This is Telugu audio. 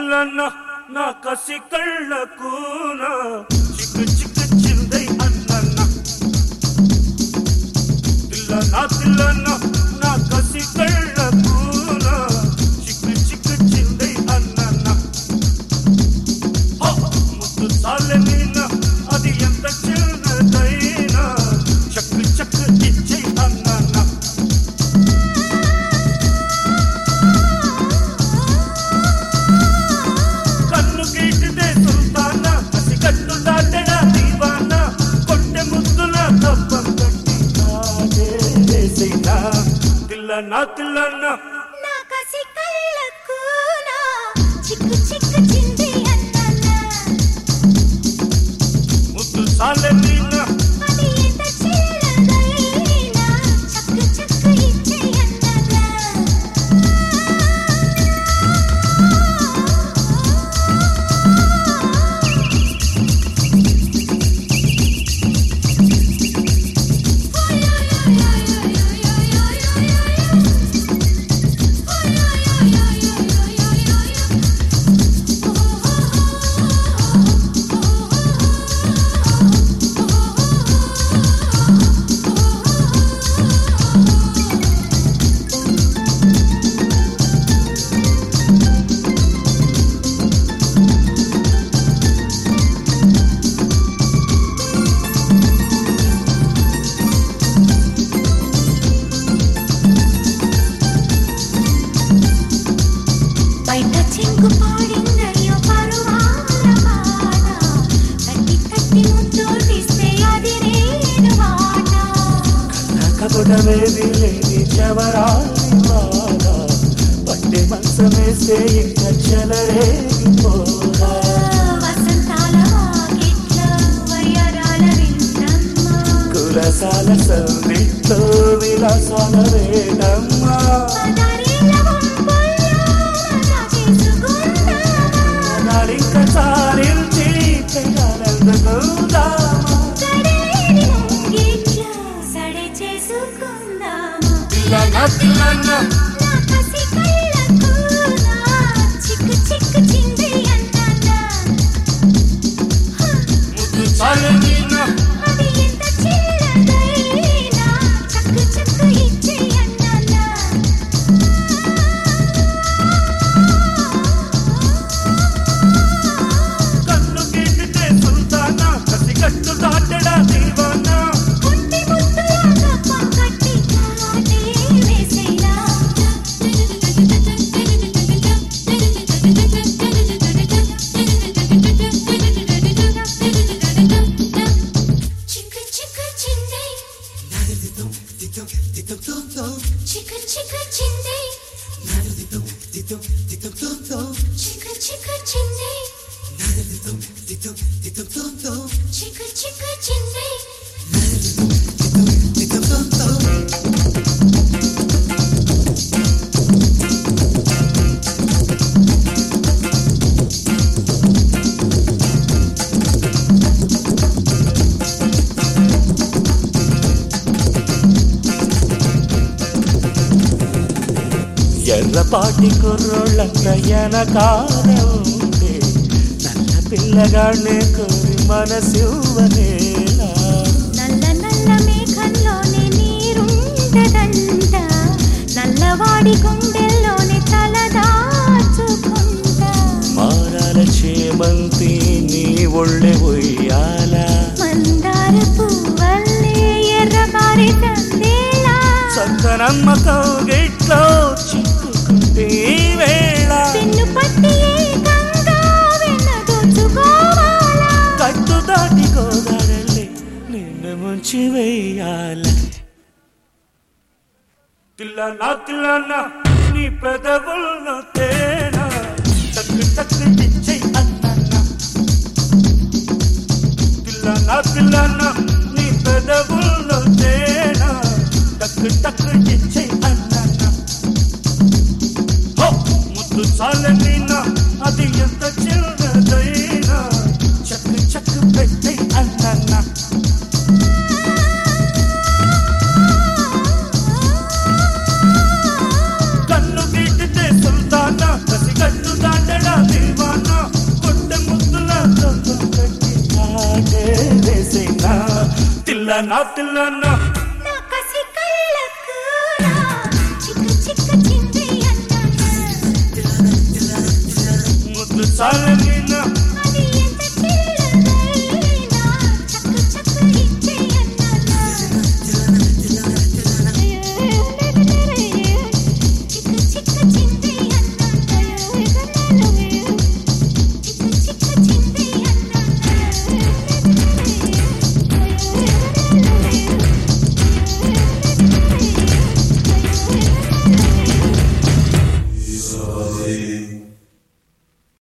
పిల్లన్న నా కసి కళ్ళకు నా చిక్కు చిక్కు చిందై అన్నన్న పిల్లన్న పిల్లన్న నా కసి కళ్ళకు నా చిక్కు చిక్కు చిందై అన్నన్న హో! ముద్దు చాలే నీన అది ఎంత చిన్నదైనా చక్కు చక్కు ఇచ్చే అన్నన్న కన్ను గీటితే సుల్తాన కసి కట్టు దాటడా దీవాన కొట్టె ముద్దుల కప్పం కట్టి నాదే వేసేనా తిల్లన్నా తిల్లన్నా నా కసి కళ్ళకు నా చిక్కు చిక్కు చింది అన్నన్న ముద్దు సాలె నీన అది ఎంత చిన్నదైనా చక్కు చక్కు ఇచ్చే బయట చెంగు పాడిందయ్యో పరువాల పాట తట్టి తట్టి ముద్దు తీస్తే అది నేను మాట కపటమేది లేని చవరాలి బాధ పట్టె మంచమేస్తే ఇంకా చెలరేగిపోదా వసంతాల వాకిట్లో వయ్యారాల వింటమ్మ కులసాల సందిట్లో విలాసాల రేణమ్మా పదారేళ్ళ వంపుల్లో మజా చేసుకుందామా నాలింక చాలించి పెగాలందుకుందామా గడలేని ముంగిట్లో సడే చేసుకుందామా పిల్లన్న పిల్లన్న నా కసి కళ్ళకు నా చిక్కు చిక్కు చింది అంటన్నా ముద్దు చాలు నీన అది ఎంత చిన్నదైనా చక్కు చక్కు ఇచ్చే అన్నన్నా కన్ను గీటితే సుల్తానా కసి కట్టు దాటడా దీవానా పుట్టి ముద్దులాగా పంకట్టి కాటే వేసేలా చిక్కు చిక్కు చిందే చిక్కు చిక్కు చిందే చిక్కు చిక్కు చిందే చిక్కు చిక్కు చిందే ఎర్రపాటి కుర్రోళ్ళంత వెనకాల ఉంటే నల్ల పిల్లగానే కోరి మనసివ్వనేలా నల్ల నల్ల మేఘంలోనే నీరుండదంట నల్లవాడి గుండెల్లోనే తలదాచుకుంటా మారాల చేమంతి నీ ఒళ్ళె ఉయ్యాల మందార పువ్వల్లే ఎర్రబారి తందేలా సక్కనమ్మ కౌగిట్లో చిక్కుకుంటే ఈ వేళ పిన్ను పట్టి ఏకంగా వెన్న దోచుకోవాలా కట్టు దాటి గోదారల్లి నిన్ను ముంచి వేయాల తిల్లనా తిల్లనా నీ పెదవుల్లో తేనా తక్కు తక్కు ఇచ్చే అన్న తిల్లనా తిల్లనా నీ పెదవుల్లో తేనా టక్కు టక్కు ఇచ్చే అన్న హో ముద్దు చాలనీనా అది ఎంత చిన్నదైనా చక్కు చక్కు పెట్టే అన్న కన్ను గీటితే సుల్తానా కసి కట్టు దాటడా దిల్వా తిల్లనా తిల్లనా నా కసి కళ్ళకు నా చిక్కు చిక్కు చింది అన్నాను ముద్దు చాలని